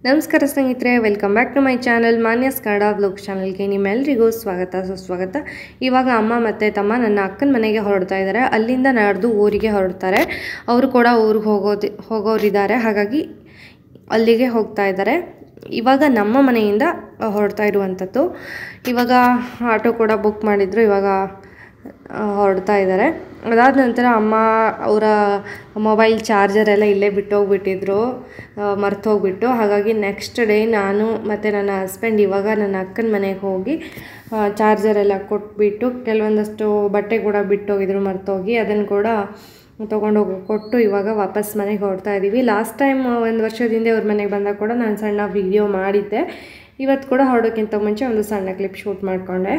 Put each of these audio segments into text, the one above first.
ನಮಸ್ಕಾರ ಸ್ನೇಹಿತರೆ welcome back to my channel Manya's Kannada blog ಚಾನಲ್ಗೆ ನಿಮ್ಮೆಲ್ಲರಿಗೂ ಸ್ವಾಗತ ಸುಸ್ವಾಗತ ಇವಾಗ ಅಮ್ಮ ಮತ್ತು ತಮ್ಮ ನನ್ನ ಅಕ್ಕನ ಮನೆಗೆ ಹೊರಡ್ತಾ ಇದ್ದಾರೆ ಅಲ್ಲಿಂದ ನಡೆದು ಊರಿಗೆ ಹೊರಡ್ತಾರೆ ಅವರು ಕೂಡ ಊರಿಗೆ ಹೋಗೋದು ಹೋಗೋರಿದ್ದಾರೆ ಹಾಗಾಗಿ ಅಲ್ಲಿಗೆ ಹೋಗ್ತಾ ಇದ್ದಾರೆ ಇವಾಗ ನಮ್ಮ ಮನೆಯಿಂದ ಹೊರಡ್ತಾ ಇರುವಂಥದ್ದು ಇವಾಗ ಆಟೋ ಕೂಡ ಬುಕ್ ಮಾಡಿದ್ರು ಇವಾಗ ಆ, ಹೊರಡ್ತಾ ಇದ್ದಾರೆ ಅದಾದ ನಂತರ ಅಮ್ಮ ಅವರ ಮೊಬೈಲ್ ಚಾರ್ಜರ್ ಎಲ್ಲ ಇಲ್ಲೇ ಬಿಟ್ಟು ಹೋಗ್ಬಿಟ್ಟಿದ್ರು ಮರ್ತು ಹೋಗ್ಬಿಟ್ಟು ಹಾಗಾಗಿ ನೆಕ್ಸ್ಟ್ ಡೇ ನಾನು ಮತ್ತು ನನ್ನ ಹಸ್ಬೆಂಡ್ ಇವಾಗ ನನ್ನ ಅಕ್ಕನ ಮನೆಗೆ ಹೋಗಿ ಚಾರ್ಜರ್ ಎಲ್ಲ ಕೊಟ್ಬಿಟ್ಟು ಕೆಲವೊಂದಷ್ಟು ಬಟ್ಟೆ ಕೂಡ ಬಿಟ್ಟೋಗಿದ್ರು ಮರ್ತೋಗಿ ಅದನ್ನು ಕೂಡ ತೊಗೊಂಡೋಗಿ ಕೊಟ್ಟು ಇವಾಗ ವಾಪಸ್ ಮನೆಗೆ ಹೊರಡ್ತಾ ಇದ್ದೀವಿ ಲಾಸ್ಟ್ ಟೈಮ್ ಒಂದು ವರ್ಷದ ಅವ್ರ ಮನೆಗೆ ಬಂದಾಗ ಕೂಡ ನಾನು ಸಣ್ಣ ವಿಡಿಯೋ ಮಾಡಿದ್ದೆ ಇವತ್ತು ಕೂಡ ಹೊರಡೋಕ್ಕಿಂತ ಮುಂಚೆ ಒಂದು ಸಣ್ಣ ಕ್ಲಿಪ್ ಶೂಟ್ ಮಾಡಿಕೊಂಡೆ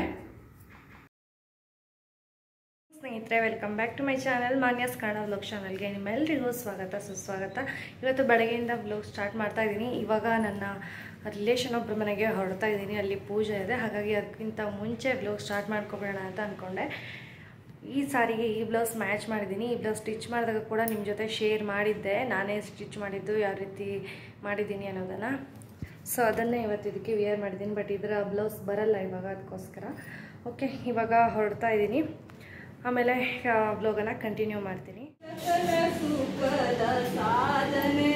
ಸ್ನೇಹಿತರೆ welcome back to my channel Manya's Kannada vlog ಚಾನಲ್ಗೆ ನಿಮ್ಮೆಲ್ಲರಿಗೂ ಸ್ವಾಗತ ಸುಸ್ವಾಗತ ಇವತ್ತು ಬೆಳಗ್ಗೆಯಿಂದ ವ್ಲಾಗ್ ಸ್ಟಾರ್ಟ್ ಮಾಡ್ತಾ ಇದ್ದೀನಿ ಇವಾಗ ನನ್ನ ರಿಲೇಷನ್ ಒಬ್ಬರ ಮನೆಗೆ ಹೊರಡ್ತಾ ಇದ್ದೀನಿ ಅಲ್ಲಿ ಪೂಜೆ ಇದೆ ಹಾಗಾಗಿ ಅದಕ್ಕಿಂತ ಮುಂಚೆ ವ್ಲಾಗ್ ಸ್ಟಾರ್ಟ್ ಮಾಡ್ಕೊಬೇಡ ಅಂತ ಅಂದ್ಕೊಂಡೆ ಈ ಸಾರಿಗೆ ಈ ಬ್ಲೌಸ್ ಮ್ಯಾಚ್ ಮಾಡಿದ್ದೀನಿ ಈ ಬ್ಲೌಸ್ ಸ್ಟಿಚ್ ಮಾಡಿದಾಗ ಕೂಡ ನಿಮ್ಮ ಜೊತೆ ಶೇರ್ ಮಾಡಿದ್ದೆ ನಾನೇ ಸ್ಟಿಚ್ ಮಾಡಿದ್ದು ಯಾವ ರೀತಿ ಮಾಡಿದ್ದೀನಿ ಅನ್ನೋದನ್ನು ಸೊ ಅದನ್ನೇ ಇವತ್ತು ಇದಕ್ಕೆ ವಿಯರ್ ಮಾಡಿದ್ದೀನಿ ಬಟ್ ಇದರ ಬ್ಲೌಸ್ ಬರಲ್ಲ ಇವಾಗ ಅದಕ್ಕೋಸ್ಕರ ಓಕೆ ಇವಾಗ ಹೊರಡ್ತಾ ಇದ್ದೀನಿ ಆಮೇಲೆ ಬ್ಲಾಗನ್ನು ಕಂಟಿನ್ಯೂ ಮಾಡ್ತೀನಿ ಸುಖದ ಸಾಧನೆ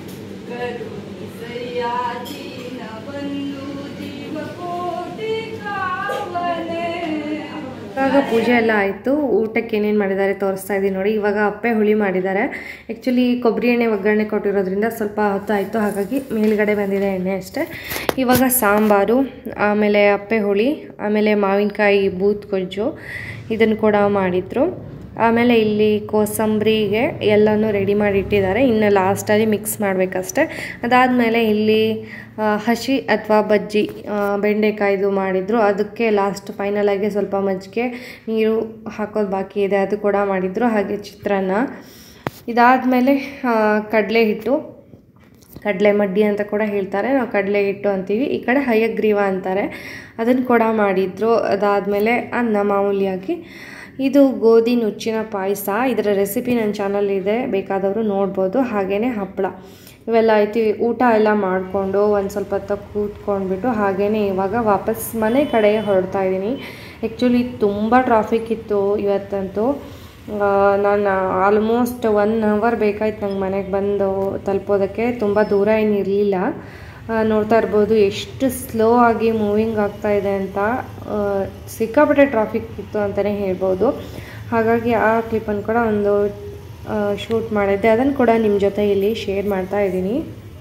ಕರುಣಿಸಯ್ಯಾಚೀನ ಬಂದು ಜೀವ ಕೋಟಿ ಕಾವನೆ ಇವಾಗ ಪೂಜೆ ಎಲ್ಲ ಆಯಿತು ಊಟಕ್ಕೆ ಏನೇನು ಮಾಡಿದ್ದಾರೆ ತೋರಿಸ್ತಾ ಇದ್ದೀನಿ ನೋಡಿ ಇವಾಗ ಅಪ್ಪೆ ಹುಳಿ ಮಾಡಿದ್ದಾರೆ ಆ್ಯಕ್ಚುಲಿ ಕೊಬ್ಬರಿ ಎಣ್ಣೆ ಒಗ್ಗರಣೆ ಕೊಟ್ಟಿರೋದ್ರಿಂದ ಸ್ವಲ್ಪ ಹೊತ್ತಾಯಿತು ಹಾಗಾಗಿ ಮೇಲ್ಗಡೆ ಬಂದಿದೆ ಎಣ್ಣೆ ಅಷ್ಟೇ ಇವಾಗ ಸಾಂಬಾರು ಆಮೇಲೆ ಅಪ್ಪೆ ಹುಳಿ ಆಮೇಲೆ ಮಾವಿನಕಾಯಿ ಬೂತ್ ಗೊಜ್ಜು ಇದನ್ನು ಕೂಡ ಮಾಡಿದರು ಆಮೇಲೆ ಇಲ್ಲಿ ಕೋಸಂಬರಿಗೆ ಎಲ್ಲನೂ ರೆಡಿ ಮಾಡಿ ಇಟ್ಟಿದ್ದಾರೆ ಇನ್ನು ಲಾಸ್ಟಲ್ಲಿ ಮಿಕ್ಸ್ ಮಾಡಬೇಕಷ್ಟೆ ಅದಾದಮೇಲೆ ಇಲ್ಲಿ ಆ, ಹಸಿ ಅಥವಾ ಬಜ್ಜಿ ಆ, ಬೆಂಡೆಕಾಯ್ದು ಮಾಡಿದರು ಅದಕ್ಕೆ ಲಾಸ್ಟ್ ಫೈನಲಾಗಿ ಸ್ವಲ್ಪ ಮಜ್ಜಿಗೆ ನೀರು ಹಾಕೋದು ಬಾಕಿ ಇದೆ ಅದು ಕೂಡ ಮಾಡಿದರು ಹಾಗೆ ಚಿತ್ರಾನ್ನ ಇದಾದಮೇಲೆ ಕಡಲೆ ಹಿಟ್ಟು ಕಡಲೆ ಮಡ್ಡಿ ಅಂತ ಕೂಡ ಹೇಳ್ತಾರೆ ನಾವು ಕಡಲೆ ಹಿಟ್ಟು ಅಂತೀವಿ ಈ ಕಡೆ ಹಯಗ್ರೀವ ಅಂತಾರೆ ಅದನ್ನು ಕೂಡ ಮಾಡಿದ್ರು ಅದಾದಮೇಲೆ ಅನ್ನ ಮಾಮೂಲಿಯಾಗಿ ಇದು ಗೋಧಿ ನುಚ್ಚಿನ ಪಾಯಸ ಇದರ ರೆಸಿಪಿ ನನ್ನ ಚಾನಲ್ ಇದೆ ಬೇಕಾದವರು ನೋಡ್ಬೋದು ಹಾಗೆಯೇ ಹಪ್ಪಳ ಇವೆಲ್ಲ ಆಯ್ತು ಊಟ ಎಲ್ಲ ಮಾಡಿಕೊಂಡು ಒಂದು ಸ್ವಲ್ಪ ಹೊತ್ತು ಕೂತ್ಕೊಂಡ್ಬಿಟ್ಟು ಹಾಗೆಯೇ ಇವಾಗ ವಾಪಸ್ ಮನೆ ಕಡೆ ಹೊರಡ್ತಾ ಇದ್ದೀನಿ ಆ್ಯಕ್ಚುಲಿ ತುಂಬ ಟ್ರಾಫಿಕ್ ಇತ್ತು ಇವತ್ತಂತೂ ಆ, ನಾನು ಆಲ್ಮೋಸ್ಟ್ ಒನ್ ಅವರ್ ಬೇಕಾಯ್ತು ನಂಗೆ ಮನೆಗೆ ಬಂದು ತಲುಪೋದಕ್ಕೆ ತುಂಬ ದೂರ ಏನು ಇರಲಿಲ್ಲ ನೋಡ್ತಾ ಇರ್ಬೋದು ಎಷ್ಟು ಸ್ಲೋ ಆಗಿ ಮೂವಿಂಗ್ ಆಗ್ತಾ ಇದೆ ಅಂತ ಆ, ಸಿಕ್ಕಾಪಟ್ಟೆ ಟ್ರಾಫಿಕ್ ಇತ್ತು ಅಂತಲೇ ಹೇಳ್ಬೋದು ಹಾಗಾಗಿ ಆ ಕ್ಲಿಪ್ಪನ್ನು ಕೂಡ ಒಂದು ಶೂಟ್ ಮಾಡಿದ್ದೆ ಅದನ್ನು ಕೂಡ ನಿಮ್ಮ ಜೊತೆ ಇಲ್ಲಿ ಶೇರ್ ಮಾಡ್ತಾ ಇದ್ದೀನಿ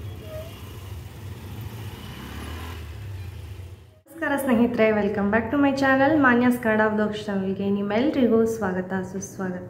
ನಮಸ್ಕಾರ ಸ್ನೇಹಿತರೆ welcome back to my channel Manya's Kannada blog ಚಾನಲ್ಗೆ ನಿಮ್ಮೆಲ್ರಿಗೂ ಸ್ವಾಗತ ಸುಸ್ವಾಗತ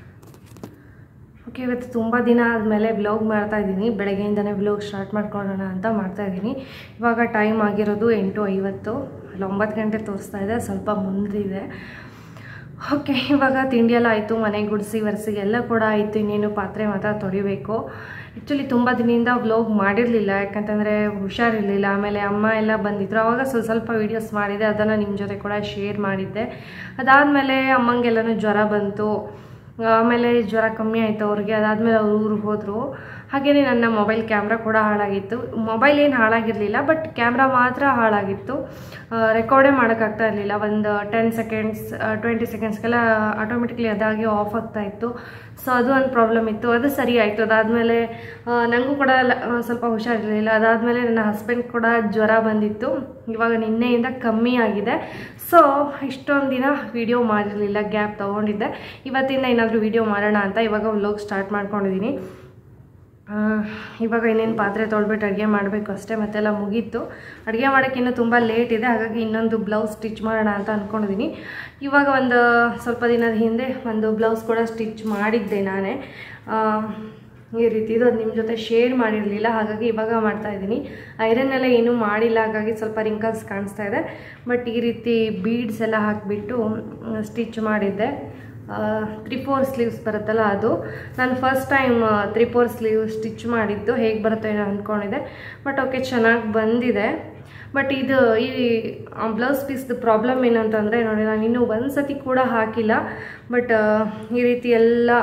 ಓಕೆ ಇವತ್ತು ತುಂಬ ದಿನ ಆದಮೇಲೆ ಬ್ಲಾಗ್ ಮಾಡ್ತಾ ಇದ್ದೀನಿ ಬೆಳಗ್ಗೆಯಿಂದನೇ ಬ್ಲಾಗ್ ಸ್ಟಾರ್ಟ್ ಮಾಡ್ಕೊಳ್ಳೋಣ ಅಂತ ಮಾಡ್ತಾ ಇದ್ದೀನಿ ಇವಾಗ ಟೈಮ್ ಆಗಿರೋದು ಎಂಟು ಐವತ್ತು ಅಲ್ಲಿ ಒಂಬತ್ತು ಗಂಟೆ ತೋರಿಸ್ತಾ ಇದೆ ಸ್ವಲ್ಪ ಮುಂದಿದೆ ಓಕೆ ಇವಾಗ ತಿಂಡಿ ಎಲ್ಲ ಆಯಿತು ಮನೆ ಗುಡಿಸಿ ಒರೆಸಿ ಎಲ್ಲ ಕೂಡ ಆಯಿತು ಇನ್ನೇನು ಪಾತ್ರೆ ಮಾತ್ರ ತೊಳಿಬೇಕು ಆ್ಯಕ್ಚುಲಿ ತುಂಬ ದಿನದಿಂದ ವ್ಲೋಗ್ ಮಾಡಿರಲಿಲ್ಲ ಯಾಕಂತಂದರೆ ಹುಷಾರಿರಲಿಲ್ಲ ಆಮೇಲೆ ಅಮ್ಮ ಎಲ್ಲ ಬಂದಿದ್ರು ಆವಾಗ ಸ್ವಲ್ಪ ಸ್ವಲ್ಪ ವೀಡಿಯೋಸ್ ಮಾಡಿದೆ ಅದನ್ನು ನಿಮ್ಮ ಜೊತೆ ಕೂಡ ಶೇರ್ ಮಾಡಿದ್ದೆ ಅದಾದಮೇಲೆ ಅಮ್ಮಂಗೆಲ್ಲನೂ ಜ್ವರ ಬಂತು ಆಮೇಲೆ ಜ್ವರ ಕಮ್ಮಿ ಆಯಿತು ಅವ್ರಿಗೆ ಅದಾದಮೇಲೆ ಅವ್ರು ಊರಿಗೆ ಹೋದರು ಹಾಗೆಯೇ ನನ್ನ ಮೊಬೈಲ್ ಕ್ಯಾಮ್ರಾ ಕೂಡ ಹಾಳಾಗಿತ್ತು ಮೊಬೈಲ್ ಏನು ಹಾಳಾಗಿರಲಿಲ್ಲ ಬಟ್ ಕ್ಯಾಮ್ರಾ ಮಾತ್ರ ಹಾಳಾಗಿತ್ತು ರೆಕಾರ್ಡೇ ಮಾಡೋಕ್ಕಾಗ್ತಾ ಇರಲಿಲ್ಲ ಒಂದು ಟೆನ್ ಸೆಕೆಂಡ್ಸ್ ಟ್ವೆಂಟಿ ಸೆಕೆಂಡ್ಸ್ಗೆಲ್ಲ ಆಟೋಮೆಟಿಕ್ಲಿ ಅದಾಗಿ ಆಫ್ ಆಗ್ತಾ ಇತ್ತು ಸೊ ಅದು ಒಂದು ಪ್ರಾಬ್ಲಮ್ ಇತ್ತು ಅದು ಸರಿ ಆಯಿತು ಅದಾದಮೇಲೆ ನನಗೂ ಕೂಡ ಲ- ಆ, ಸ್ವಲ್ಪ ಹುಷಾರಿರಲಿಲ್ಲ ಅದಾದಮೇಲೆ ನನ್ನ ಹಸ್ಬೆಂಡ್ ಕೂಡ ಜ್ವರ ಬಂದಿತ್ತು ಇವಾಗ ನಿನ್ನೆಯಿಂದ ಕಮ್ಮಿ ಆಗಿದೆ ಸೊ ಇಷ್ಟೊಂದು ದಿನ ವಿಡಿಯೋ ಮಾಡಿರಲಿಲ್ಲ ಗ್ಯಾಪ್ ತೊಗೊಂಡಿದ್ದೆ ಇವತ್ತಿಂದ ಏನಾದರೂ ವಿಡಿಯೋ ಮಾಡೋಣ ಅಂತ ಇವಾಗ ವ್ಲೋಗ್ ಸ್ಟಾರ್ಟ್ ಮಾಡ್ಕೊಂಡಿದ್ದೀನಿ ಆ, ಇವಾಗ ಇನ್ನೇನು ಪಾತ್ರೆ ತೊಳ್ಬಿಟ್ಟು ಅಡುಗೆ ಮಾಡಬೇಕು ಅಷ್ಟೇ ಮತ್ತೆಲ್ಲ ಮುಗೀತು ಅಡುಗೆ ಮಾಡೋಕ್ಕೆ ಇನ್ನೂ ತುಂಬ ಲೇಟ್ ಇದೆ ಹಾಗಾಗಿ ಇನ್ನೊಂದು ಬ್ಲೌಸ್ ಸ್ಟಿಚ್ ಮಾಡೋಣ ಅಂತ ಅಂದ್ಕೊಂಡಿದ್ದೀನಿ ಇವಾಗ ಒಂದು ಸ್ವಲ್ಪ ದಿನದ ಹಿಂದೆ ಒಂದು ಬ್ಲೌಸ್ ಕೂಡ ಸ್ಟಿಚ್ ಮಾಡಿದ್ದೆ ನಾನೇ ಆ, ಈ ರೀತಿ ಇದು ನಿಮ್ಮ ಜೊತೆ ಶೇರ್ ಮಾಡಿರಲಿಲ್ಲ ಹಾಗಾಗಿ ಇವಾಗ ಮಾಡ್ತಾ ಇದ್ದೀನಿ ಐರನ್ ಎಲ್ಲ ಏನೂ ಮಾಡಿಲ್ಲ ಹಾಗಾಗಿ ಸ್ವಲ್ಪ ರಿಂಕಲ್ಸ್ ಕಾಣಿಸ್ತಾ ಇದೆ ಬಟ್ ಈ ರೀತಿ ಬೀಡ್ಸ್ ಎಲ್ಲ ಹಾಕಿಬಿಟ್ಟು ಸ್ಟಿಚ್ ಮಾಡಿದ್ದೆ ತ್ರೀ ಫೋರ್ ಸ್ಲೀವ್ಸ್ ಬರುತ್ತಲ್ಲ ಅದು ನಾನು first time three four sleeve stitch ಮಾಡಿದ್ದು ಹೇಗೆ ಬರುತ್ತೆ ಏನೋ ಅಂದ್ಕೊಂಡಿದ್ದೆ ಬಟ್ ಓಕೆ ಚೆನ್ನಾಗಿ ಬಂದಿದೆ ಬಟ್ ಇದು ಈ ಬ್ಲೌಸ್ ಪೀಸ್ದು ಪ್ರಾಬ್ಲಮ್ ಏನು ಅಂತಂದರೆ ನೋಡಿ ನಾನು ಇನ್ನೂ ಒಂದು ಸತಿ ಕೂಡ ಹಾಕಿಲ್ಲ ಬಟ್ ಈ ರೀತಿ ಎಲ್ಲ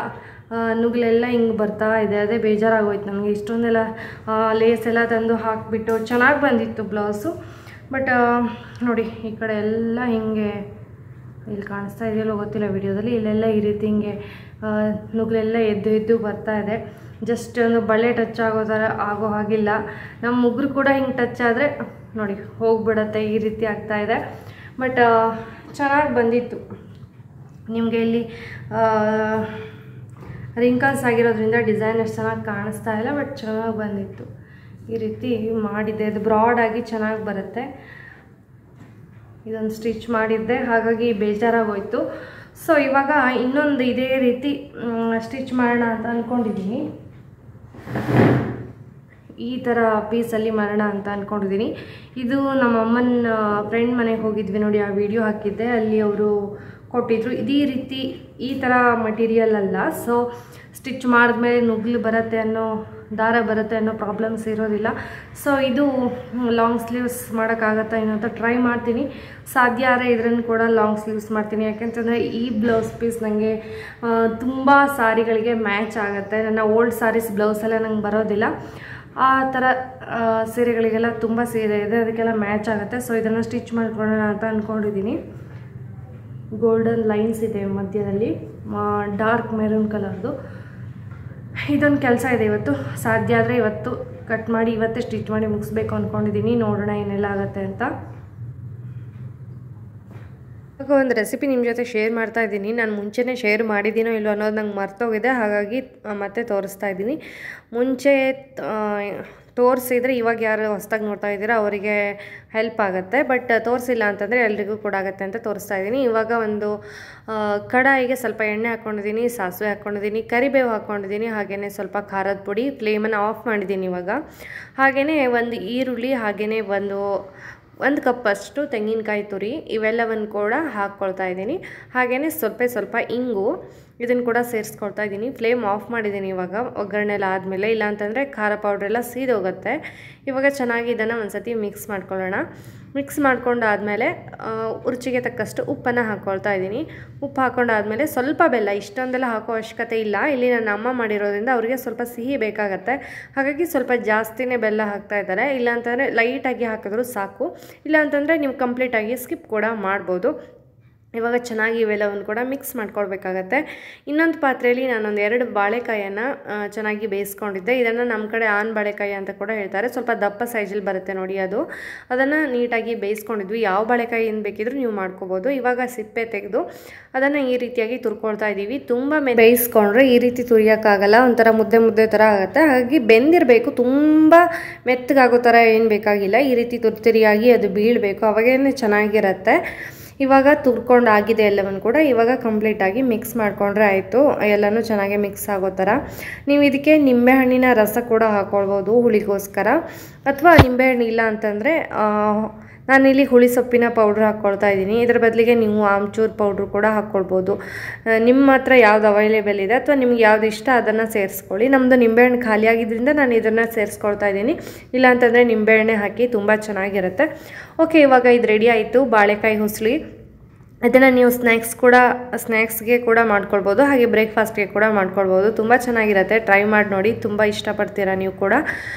ಆ, ನುಗ್ಲೆಲ್ಲ ಹಿಂಗೆ ಬರ್ತಾ ಇದೆ ಅದೇ ಬೇಜಾರಾಗೋಯ್ತು ನನಗೆ ಇಷ್ಟೊಂದೆಲ್ಲ ಲೇಸ್ ಎಲ್ಲ ತಂದು ಹಾಕಿಬಿಟ್ಟು ಚೆನ್ನಾಗಿ ಬಂದಿತ್ತು ಬ್ಲೌಸು ಬಟ್ ನೋಡಿ ಈ ಕಡೆ ಎಲ್ಲ ಹಿಂಗೆ ಇಲ್ಲಿ ಕಾಣಿಸ್ತಾ ಇದೆಯಲ್ಲೋ ಗೊತ್ತಿಲ್ಲ ವಿಡಿಯೋದಲ್ಲಿ ಇಲ್ಲೆಲ್ಲ ಈ ರೀತಿ ಹಿಂಗೆ ಆ, ನುಗ್ಲೆಲ್ಲ ಎದ್ದು ಎದ್ದು ಬರ್ತಾ ಇದೆ ಜಸ್ಟ್ ಒಂದು ಬಳೆ ಟಚ್ ಆಗೋ ಥರ ಆಗೋ ಹಾಗಿಲ್ಲ ನಮ್ಮ ಮುಗ್ರು ಕೂಡ ಹಿಂಗೆ ಟಚ್ ಆದರೆ ನೋಡಿ ಹೋಗ್ಬಿಡತ್ತೆ ಈ ರೀತಿ ಆಗ್ತಾ ಇದೆ ಬಟ್ ಚೆನ್ನಾಗಿ ಬಂದಿತ್ತು ನಿಮಗೆ ಇಲ್ಲಿ ರಿಂಕಲ್ಸ್ ಆಗಿರೋದ್ರಿಂದ ಡಿಸೈನ್ ಅಷ್ಟು ಚೆನ್ನಾಗಿ ಕಾಣಿಸ್ತಾ ಇಲ್ಲ ಬಟ್ ಚೆನ್ನಾಗಿ ಬಂದಿತ್ತು ಈ ರೀತಿ ಮಾಡಿದ್ದೆ ಇದು ಬ್ರಾಡಾಗಿ ಚೆನ್ನಾಗಿ ಬರುತ್ತೆ ಇದೊಂದು ಸ್ಟಿಚ್ ಮಾಡಿದ್ದೆ ಹಾಗಾಗಿ ಬೇಜಾರಾಗೋಯ್ತು ಸೊ ಇವಾಗ ಇನ್ನೊಂದು ಇದೇ ರೀತಿ ಸ್ಟಿಚ್ ಮಾಡೋಣ ಅಂತ ಅಂದ್ಕೊಂಡಿದ್ದೀನಿ ಈ ಥರ ಪೀಸಲ್ಲಿ ಮಾಡೋಣ ಅಂತ ಅಂದ್ಕೊಂಡಿದ್ದೀನಿ ಇದು ನಮ್ಮ ಅಮ್ಮನ ಫ್ರೆಂಡ್ ಮನೆಗೆ ಹೋಗಿದ್ವಿ ನೋಡಿ ಆ ವಿಡಿಯೋ ಹಾಕಿದ್ದೆ ಅಲ್ಲಿ ಅವರು ಕೊಟ್ಟಿದ್ರು ಇದೇ ರೀತಿ ಈ ಥರ ಮಟೀರಿಯಲ್ ಅಲ್ಲ ಸೊ ಸ್ಟಿಚ್ ಮಾಡಿದ್ಮೇಲೆ ನುಗ್ಲು ಬರುತ್ತೆ ಅನ್ನೋ ದಾರ ಬರುತ್ತೆ ಅನ್ನೋ ಪ್ರಾಬ್ಲಮ್ಸ್ ಇರೋದಿಲ್ಲ ಸೊ ಇದು ಲಾಂಗ್ ಸ್ಲೀವ್ಸ್ ಮಾಡೋಕ್ಕಾಗತ್ತಾ ಏನೋ ಅಂತ ಟ್ರೈ ಮಾಡ್ತೀನಿ ಸಾಧ್ಯ ಆದರೆ ಇದನ್ನು ಕೂಡ ಲಾಂಗ್ ಸ್ಲೀವ್ಸ್ ಮಾಡ್ತೀನಿ ಯಾಕೆಂತಂದರೆ ಈ ಬ್ಲೌಸ್ ಪೀಸ್ ನನಗೆ ತುಂಬ ಸಾರಿಗಳಿಗೆ ಮ್ಯಾಚ್ ಆಗುತ್ತೆ ನನ್ನ ಓಲ್ಡ್ ಸಾರೀಸ್ ಬ್ಲೌಸ್ ಎಲ್ಲ ನಂಗೆ ಬರೋದಿಲ್ಲ ಆ ಥರ ಆ, ಸೀರೆಗಳಿಗೆಲ್ಲ ತುಂಬ ಸೀರೆ ಇದೆ ಅದಕ್ಕೆಲ್ಲ ಮ್ಯಾಚ್ ಆಗುತ್ತೆ ಸೊ ಇದನ್ನು ಸ್ಟಿಚ್ ಮಾಡ್ಕೊಳ್ಳೋಣ ಅಂತ ಅಂದ್ಕೊಂಡಿದ್ದೀನಿ ಗೋಲ್ಡನ್ ಲೈನ್ಸ್ ಇದೆ ಮಧ್ಯದಲ್ಲಿ ಡಾರ್ಕ್ ಮೆರೂನ್ ಕಲರ್ದು ಇದೊಂದು ಕೆಲಸ ಇದೆ ಇವತ್ತು ಸಾಧ್ಯ ಆದರೆ ಇವತ್ತು ಕಟ್ ಮಾಡಿ ಇವತ್ತೇ ಸ್ಟಿಚ್ ಮಾಡಿ ಮುಗಿಸ್ಬೇಕು ಅಂದ್ಕೊಂಡಿದ್ದೀನಿ ನೋಡೋಣ ಏನೆಲ್ಲ ಆಗುತ್ತೆ ಅಂತ ಇವಾಗ ಒಂದು ರೆಸಿಪಿ ನಿಮ್ಮ ಜೊತೆ ಶೇರ್ ಮಾಡ್ತಾ ಇದ್ದೀನಿ ನಾನು ಮುಂಚೆನೇ ಶೇರ್ ಮಾಡಿದ್ದೀನೋ ಇಲ್ಲೋ ಅನ್ನೋದು ನಂಗೆ ಮರ್ತೋಗಿದೆ ಹಾಗಾಗಿ ಆ, ಮತ್ತೆ ತೋರಿಸ್ತಾ ಇದ್ದೀನಿ ಮುಂಚೆ ಆ, ತೋರಿಸಿದ್ರೆ ಇವಾಗ ಯಾರು ಹೊಸ್ದಾಗಿ ನೋಡ್ತಾ ಇದ್ದೀರಾ ಅವರಿಗೆ ಹೆಲ್ಪ್ ಆಗುತ್ತೆ ಬಟ್ ತೋರಿಸಿಲ್ಲ ಅಂತಂದರೆ ಎಲ್ರಿಗೂ ಕೂಡ ಆಗುತ್ತೆ ಅಂತ ತೋರಿಸ್ತಾ ಇದ್ದೀನಿ ಇವಾಗ ಒಂದು ಆ, ಕಡಾಯಿಗೆ ಸ್ವಲ್ಪ ಎಣ್ಣೆ ಹಾಕ್ಕೊಂಡಿದ್ದೀನಿ ಸಾಸಿವೆ ಹಾಕ್ಕೊಂಡಿದ್ದೀನಿ ಕರಿಬೇವು ಹಾಕ್ಕೊಂಡಿದ್ದೀನಿ ಹಾಗೆಯೇ ಸ್ವಲ್ಪ ಖಾರದ ಪುಡಿ ಫ್ಲೇಮನ್ನು ಆಫ್ ಮಾಡಿದ್ದೀನಿ ಇವಾಗ ಹಾಗೆಯೇ ಒಂದು ಈರುಳ್ಳಿ ಹಾಗೆಯೇ ಒಂದು ಒಂದು ಕಪ್ಪಷ್ಟು ತೆಂಗಿನಕಾಯಿ ತುರಿ ಇವೆಲ್ಲವನ್ನು ಕೂಡ ಹಾಕ್ಕೊಳ್ತಾ ಇದ್ದೀನಿ ಹಾಗೆಯೇ ಸ್ವಲ್ಪ ಸ್ವಲ್ಪ ಇಂಗು ಇದನ್ನು ಕೂಡ ಸೇರಿಸ್ಕೊಳ್ತಾ ಇದ್ದೀನಿ ಫ್ಲೇಮ್ ಆಫ್ ಮಾಡಿದ್ದೀನಿ ಇವಾಗ ಒಗ್ಗರಣೆ ಎಲ್ಲ ಆದಮೇಲೆ ಇಲ್ಲಾಂತಂದರೆ ಖಾರ ಪೌಡ್ರೆಲ್ಲ ಸೀದೋಗುತ್ತೆ ಇವಾಗ ಚೆನ್ನಾಗಿ ಇದನ್ನು ಒಂದ್ಸತಿ ಮಿಕ್ಸ್ ಮಾಡ್ಕೊಳ್ಳೋಣ ಮಿಕ್ಸ್ ಮಾಡ್ಕೊಂಡಾದಮೇಲೆ ರುಚಿಗೆ ತಕ್ಕಷ್ಟು ಉಪ್ಪನ್ನು ಹಾಕ್ಕೊಳ್ತಾ ಇದ್ದೀನಿ ಉಪ್ಪು ಹಾಕ್ಕೊಂಡಾದ್ಮೇಲೆ ಸ್ವಲ್ಪ ಬೆಲ್ಲ ಇಷ್ಟೊಂದೆಲ್ಲ ಹಾಕೋ ಅವಶ್ಯಕತೆ ಇಲ್ಲ ಇಲ್ಲಿ ನನ್ನ ಅಮ್ಮ ಮಾಡಿರೋದ್ರಿಂದ ಅವರಿಗೆ ಸ್ವಲ್ಪ ಸಿಹಿ ಬೇಕಾಗತ್ತೆ ಹಾಗಾಗಿ ಸ್ವಲ್ಪ ಜಾಸ್ತಿನೇ ಬೆಲ್ಲ ಹಾಕ್ತಾ ಇದ್ದಾರೆ ಇಲ್ಲಾಂತಂದರೆ ಲೈಟಾಗಿ ಹಾಕಿದ್ರು ಸಾಕು ಇಲ್ಲಾಂತಂದರೆ ನೀವು ಕಂಪ್ಲೀಟಾಗಿ ಸ್ಕಿಪ್ ಕೂಡ ಮಾಡ್ಬೋದು ಇವಾಗ ಚೆನ್ನಾಗಿ ಇವೆಲ್ಲವನ್ನು ಕೂಡ ಮಿಕ್ಸ್ ಮಾಡ್ಕೊಳ್ಬೇಕಾಗತ್ತೆ ಇನ್ನೊಂದು ಪಾತ್ರೆಯಲ್ಲಿ ನಾನೊಂದು ಎರಡು ಬಾಳೆಕಾಯನ್ನು ಆ, ಚೆನ್ನಾಗಿ ಬೇಯಿಸ್ಕೊಂಡಿದ್ದೆ ಇದನ್ನು ನಮ್ಮ ಕಡೆ ಆನ್ ಬಾಳೆಕಾಯಿ ಅಂತ ಕೂಡ ಹೇಳ್ತಾರೆ ಸ್ವಲ್ಪ ದಪ್ಪ ಸೈಜಲ್ಲಿ ಬರುತ್ತೆ ನೋಡಿ ಅದು ಅದನ್ನು ನೀಟಾಗಿ ಬೇಯಿಸ್ಕೊಂಡಿದ್ವಿ ಯಾವ ಬಾಳೆಕಾಯಿಯಿಂದ ಬೇಕಿದ್ರೂ ನೀವು ಮಾಡ್ಕೋಬೋದು ಇವಾಗ ಸಿಪ್ಪೆ ತೆಗೆದು ಅದನ್ನು ಈ ರೀತಿಯಾಗಿ ತುರ್ಕೊಳ್ತಾ ಇದ್ದೀವಿ ತುಂಬ ಮೆ ಬೇಯಿಸ್ಕೊಂಡ್ರೆ ಈ ರೀತಿ ತುರಿಯೋಕ್ಕಾಗಲ್ಲ ಒಂಥರ ಮುದ್ದೆ ಮುದ್ದೆ ಥರ ಆಗುತ್ತೆ ಹಾಗಾಗಿ ಬೆಂದಿರಬೇಕು ತುಂಬ ಮೆತ್ತಗಾಗೋ ಥರ ಏನು ಬೇಕಾಗಿಲ್ಲ ಈ ರೀತಿ ತುರ್ತಿರಿಯಾಗಿ ಅದು ಬೀಳಬೇಕು ಅವಾಗೇನೆ ಚೆನ್ನಾಗಿರುತ್ತೆ ಇವಾಗ ತುರ್ಕೊಂಡು ಆಗಿದೆ ಎಲ್ಲವನ್ನು ಕೂಡ ಇವಾಗ ಕಂಪ್ಲೀಟಾಗಿ ಮಿಕ್ಸ್ ಮಾಡಿಕೊಂಡ್ರೆ ಆಯಿತು ಎಲ್ಲನೂ ಚೆನ್ನಾಗಿ ಮಿಕ್ಸ್ ಆಗೋ ಥರ ನೀವು ಇದಕ್ಕೆ ನಿಂಬೆಹಣ್ಣಿನ ರಸ ಕೂಡ ಹಾಕ್ಕೊಳ್ಬೋದು ಹುಳಿಗೋಸ್ಕರ ಅಥವಾ ನಿಂಬೆಹಣ್ಣು ಇಲ್ಲ ಅಂತಂದರೆ ನಾನಿಲ್ಲಿ ಹುಳಿ ಸೊಪ್ಪಿನ ಪೌಡ್ರ್ ಹಾಕ್ಕೊಳ್ತಾ ಇದ್ದೀನಿ ಇದರ ಬದಲಿಗೆ ನೀವು ಆಮ್ಚೂರ್ ಪೌಡ್ರ್ ಕೂಡ ಹಾಕ್ಕೊಳ್ಬೋದು ಆ, ನಿಮ್ಮ ಹತ್ರ ಯಾವ್ದು ಅವೈಲೇಬಲ್ ಇದೆ ಅಥವಾ ನಿಮ್ಗೆ ಯಾವ್ದು ಇಷ್ಟ ಅದನ್ನು ಸೇರಿಸ್ಕೊಳ್ಳಿ ನಮ್ಮದು ನಿಂಬೆಹಣ್ಣು ಖಾಲಿ ಆಗಿದ್ದರಿಂದ ನಾನು ಇದನ್ನು ಸೇರಿಸ್ಕೊಳ್ತಾ ಇದ್ದೀನಿ ಇಲ್ಲ ಅಂತಂದರೆ ನಿಂಬೆಹಣ್ಣೆ ಹಾಕಿ ತುಂಬ ಚೆನ್ನಾಗಿರುತ್ತೆ ಓಕೆ ಇವಾಗ ಇದು ರೆಡಿ ಆಯಿತು ಬಾಳೆಕಾಯಿ ಹುಸ್ಲಿ ಇದನ್ನು ನೀವು ಸ್ನ್ಯಾಕ್ಸ್ ಕೂಡ ಸ್ನ್ಯಾಕ್ಸ್ಗೆ ಕೂಡ ಮಾಡ್ಕೊಳ್ಬೋದು ಹಾಗೆ ಬ್ರೇಕ್ಫಾಸ್ಟ್ಗೆ ಕೂಡ ಮಾಡ್ಕೊಳ್ಬೋದು ತುಂಬ ಚೆನ್ನಾಗಿರುತ್ತೆ ಟ್ರೈ ಮಾಡಿ ನೋಡಿ ತುಂಬ ಇಷ್ಟಪಡ್ತೀರಾ ನೀವು ಕೂಡ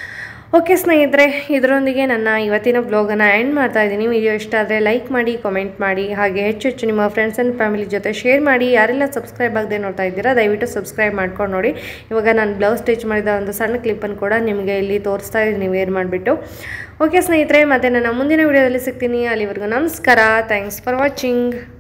ಓಕೆ ಸ್ನೇಹಿತರೆ ಇದರೊಂದಿಗೆ ನನ್ನ ಇವತ್ತಿನ ಬ್ಲಾಗನ್ನು ಎಂಡ್ ಮಾಡ್ತಾ ಇದ್ದೀನಿ ವಿಡಿಯೋ ಇಷ್ಟ ಆದರೆ ಲೈಕ್ ಮಾಡಿ ಕಾಮೆಂಟ್ ಮಾಡಿ ಹಾಗೆ ಹೆಚ್ಚು ಹೆಚ್ಚು ನಿಮ್ಮ ಫ್ರೆಂಡ್ಸ್ ಆ್ಯಂಡ್ ಫ್ಯಾಮಿಲಿ ಜೊತೆ ಶೇರ್ ಮಾಡಿ ಯಾರೆಲ್ಲ ಸಬ್ಸ್ಕ್ರೈಬ್ ಆಗದೆ ನೋಡ್ತಾ ಇದ್ದೀರಾ ದಯವಿಟ್ಟು ಸಬ್ಸ್ಕ್ರೈಬ್ ಮಾಡ್ಕೊಂಡು ನೋಡಿ ಇವಾಗ ನಾನು ಬ್ಲೌಸ್ ಸ್ಟಿಚ್ ಮಾಡಿದ ಒಂದು ಸಣ್ಣ ಕ್ಲಿಪ್ಪನ್ನು ಕೂಡ ನಿಮಗೆ ಇಲ್ಲಿ ತೋರಿಸ್ತಾ ಇದ್ದೀನಿ ವೇರ್ ಮಾಡಿಬಿಟ್ಟು ಓಕೆ ಸ್ನೇಹಿತರೆ ಮತ್ತು ನನ್ನ ಮುಂದಿನ ವಿಡಿಯೋದಲ್ಲಿ ಸಿಗ್ತೀನಿ ಅಲ್ಲಿವರೆಗೂ ನಮಸ್ಕಾರ ಥ್ಯಾಂಕ್ಸ್ ಫಾರ್ ವಾಚಿಂಗ್